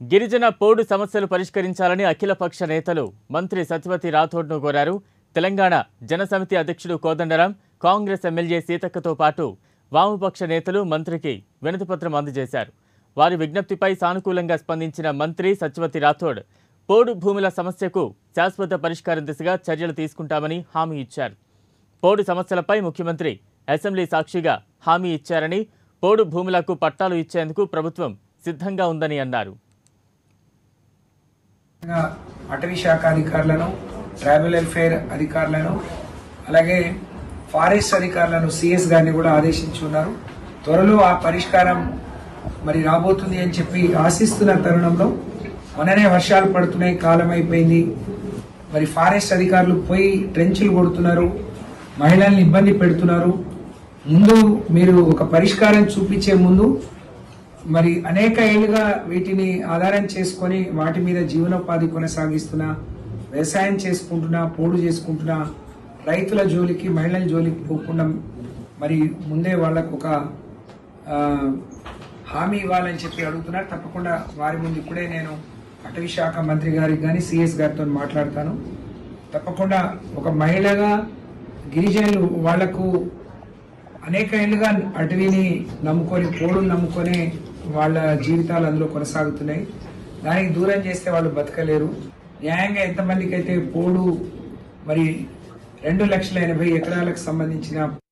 గిరిజన పోడు సమస్యలు పరిష్కరించాలని అఖిలపక్ష నేతలు మంత్రి సత్యవతి రాథోడ్ను కోరారు తెలంగాణ జనసమితి అధ్యక్షుడు కోదండరాం కాంగ్రెస్ ఎమ్మెల్యే సీతక్కతో పాటు వామపక్ష నేతలు మంత్రికి వినతిపత్రం అందజేశారు వారి విజ్ఞప్తిపై సానుకూలంగా స్పందించిన మంత్రి సత్యవతి రాథోడ్ పోడు భూముల సమస్యకు శాశ్వత పరిష్కారం దిశగా చర్యలు తీసుకుంటామని హామీ ఇచ్చారు పోడు సమస్యలపై ముఖ్యమంత్రి అసెంబ్లీ సాక్షిగా హామీ ఇచ్చారని పోడు భూములకు పట్టాలు ఇచ్చేందుకు ప్రభుత్వం సిద్ధంగా ఉందని అన్నారు ముఖ్యంగా అటవీ శాఖ అధికారులను ట్రైబల్ వెల్ఫేర్ అధికారులను అలాగే ఫారెస్ట్ అధికారులను సిఎస్ గారిని కూడా ఆదేశించి ఉన్నారు త్వరలో ఆ పరిష్కారం మరి రాబోతుంది అని చెప్పి ఆశిస్తున్న తరుణంలో మొన్ననే వర్షాలు పడుతున్నాయి కాలం అయిపోయింది మరి ఫారెస్ట్ అధికారులు పోయి ట్రెంచులు కొడుతున్నారు మహిళల్ని ఇబ్బంది పెడుతున్నారు ముందు మీరు ఒక పరిష్కారం చూపించే ముందు మరి అనేక ఏళ్లుగా వీటిని ఆధారం చేసుకొని వాటి మీద జీవనోపాధి కొనసాగిస్తున్న వ్యవసాయం చేసుకుంటున్నా పోడు చేసుకుంటున్నా రైతుల జోలికి మహిళల జోలికి పోకుండా మరి ముందే వాళ్ళకు ఒక ఆ, హామీ ఇవ్వాలని చెప్పి అడుగుతున్నారు తప్పకుండా వారి ముందు ఇప్పుడే నేను అటవీ శాఖ మంత్రి గారికి కానీ సిఎస్ గారితో మాట్లాడతాను తప్పకుండా ఒక మహిళగా గిరిజనులు వాళ్లకు అనేక ఏళ్ళుగా అటవీని నమ్ముకొని పోడును నమ్ముకొని వాళ్ళ జీవితాలు అందులో కొనసాగుతున్నాయి దానికి దూరం చేస్తే వాళ్ళు బతకలేరు న్యాయంగా ఎంతమందికి అయితే పోడు మరి రెండు లక్షల ఎనభై ఎకరాలకు సంబంధించిన